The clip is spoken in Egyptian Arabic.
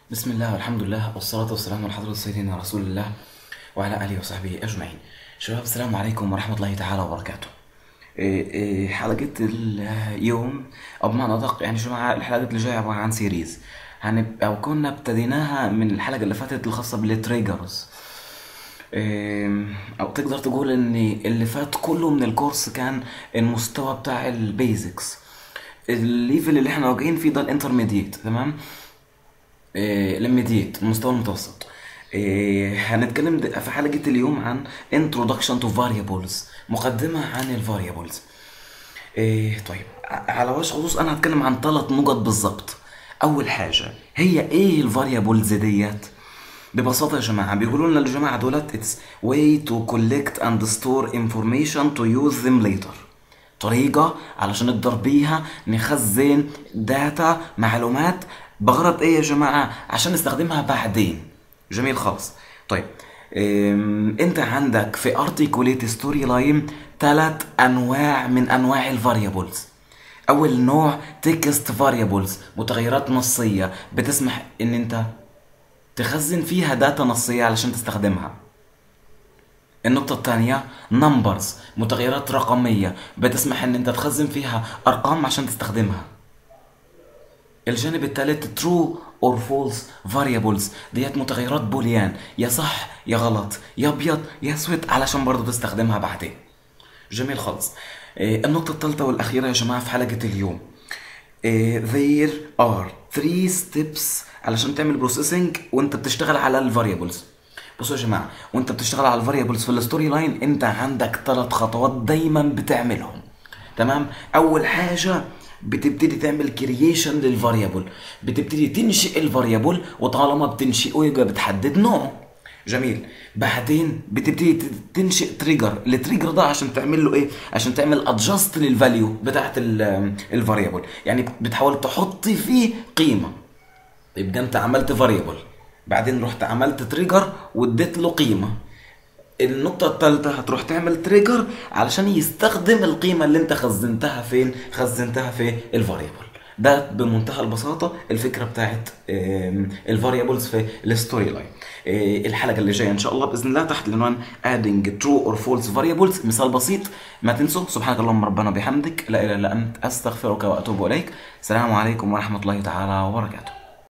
بسم الله والحمد لله والصلاة والسلام على حضرة سيدنا رسول الله وعلى آله وصحبه أجمعين شباب السلام عليكم ورحمة الله تعالى وبركاته إيه إيه حلقة اليوم أو بمعنى أدق يعني جماعة الحلقة اللي جاية عبارة عن سيريز هنبقى أو كنا ابتديناها من الحلقة اللي فاتت الخاصة بالتريجرز إيه، أو تقدر تقول إن اللي فات كله من الكورس كان المستوى بتاع البيزكس الليفل اللي احنا واقعين فيه ده الانترميديت تمام إيه، الميديت المستوى المتوسط إيه، هنتكلم د- في حلقة اليوم عن introduction to variables مقدمة عن ال variables إيه طيب ع- على وجه خصوص انا هتكلم عن ثلاث نقط بالظبط اول حاجة هي ايه ال variables ديت ببساطة يا جماعة بيقولوا لنا الجماعة دولت it's way to collect and store information to use them later طريقة علشان نقدر بيها نخزن داتا معلومات بغرض ايه يا جماعة عشان نستخدمها بعدين جميل خالص طيب ام، انت عندك في articulate story line ثلاث انواع من انواع الفاريبلز اول نوع text variables متغيرات نصية بتسمح ان انت تخزن فيها داتا نصية علشان تستخدمها النقطة الثانية numbers متغيرات رقمية بتسمح ان انت تخزن فيها ارقام عشان تستخدمها الجانب الثالث true or false variables ديت متغيرات بوليان يا صح يا غلط يا ابيض يا اسود علشان برضو تستخدمها بعدين جميل خالص إيه، النقطة الثالثة والأخيرة يا جماعة في حلقة اليوم إيه، there are three steps علشان تعمل بروسيسنج وانت بتشتغل على الفاريبلز بصوا يا جماعة وانت بتشتغل على الفاريبلز في الستوري لاين انت عندك ثلاث خطوات دايما بتعملهم تمام اول حاجة بتبتدي تعمل كرييشن للفاريبل بتبتدي تنشئ الفاريبل وطالما بتنشئه يبقى بتحدد نوعه جميل بعدين بتبتدي ت- تنشئ تريجر التريجر ده عشان تعمل له ايه عشان تعمل ادجاست للفاليو بتاعت الفاريبل يعني بتحاول تحط فيه قيمه يبقى انت عملت فاريبل بعدين رحت عملت تريجر واديت له قيمه النقطة الثالثة هتروح تعمل تريجر علشان يستخدم القيمة اللي انت خزنتها فين؟ خزنتها في الفاريبل ده بمنتهى البساطة الفكرة بتاعت الفاريبلز في الستوري لاين الحلقة اللي جاية ان شاء الله بإذن الله تحت العنوان adding true or false variables مثال بسيط ما تنسوا سبحانك اللهم ربنا بحمدك لا إله إلا أنت أستغفرك وأتوب إليك السلام عليكم ورحمة الله تعالى وبركاته